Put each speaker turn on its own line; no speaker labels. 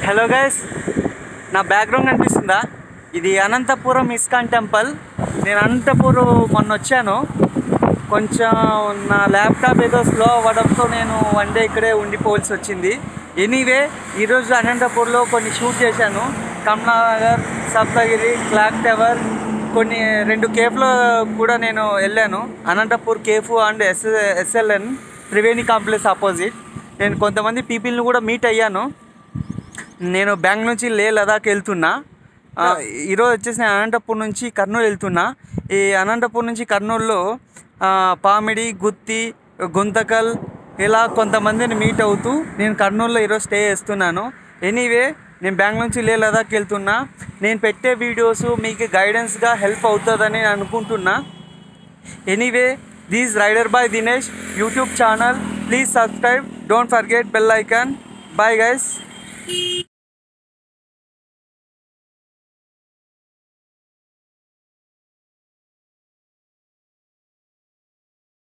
hello guys నా background కనిపిస్తుందా ఇది అనంతపురం ఇస్కాన్ టెంపుల్ నేను అనంతపురం మొన్న వచ్చాను కొంచెం నా ల్యాప్టాప్ ఏదో స్లో అవ్వడంతో నేను వన్ డే ఇక్కడే ఉండిపోవాల్సి వచ్చింది ఎనీవే ఈరోజు అనంతపూర్లో కొన్ని షూట్ చేశాను కమలానగర్ సప్తగిరి క్లాక్ టవర్ కొన్ని రెండు కేఫ్లో కూడా నేను వెళ్ళాను Anantapur cafe and S SLN Triveni complex opposite నేను కొంతమంది పీపుల్ని కూడా మీట్ అయ్యాను నేను బ్యాంక్ నుంచి లే లదాఖ్ వెళ్తున్నా ఆ, ఈరోజు వచ్చేసి నేను అనంతపూర్ నుంచి కర్నూలు వెళ్తున్నా ఈ అనంతపూర్ నుంచి కర్నూలులో ఆ, పామిడి గుత్తి గుంతకల్ ఇలా కొంతమందిని మీట్ అవుతూ నేను కర్నూలులో ఈరోజు స్టే చేస్తున్నాను ఎనీవే నేను బ్యాంక్ నుంచి లే లదాఖ్ వెళ్తున్నా నేను పెట్టే వీడియోస్ మీకు గైడెన్స్గా హెల్ప్ అవుతుందని నేను అనుకుంటున్నా anyway these rider boy Dinesh YouTube channel please subscribe don't forget bell icon bye guys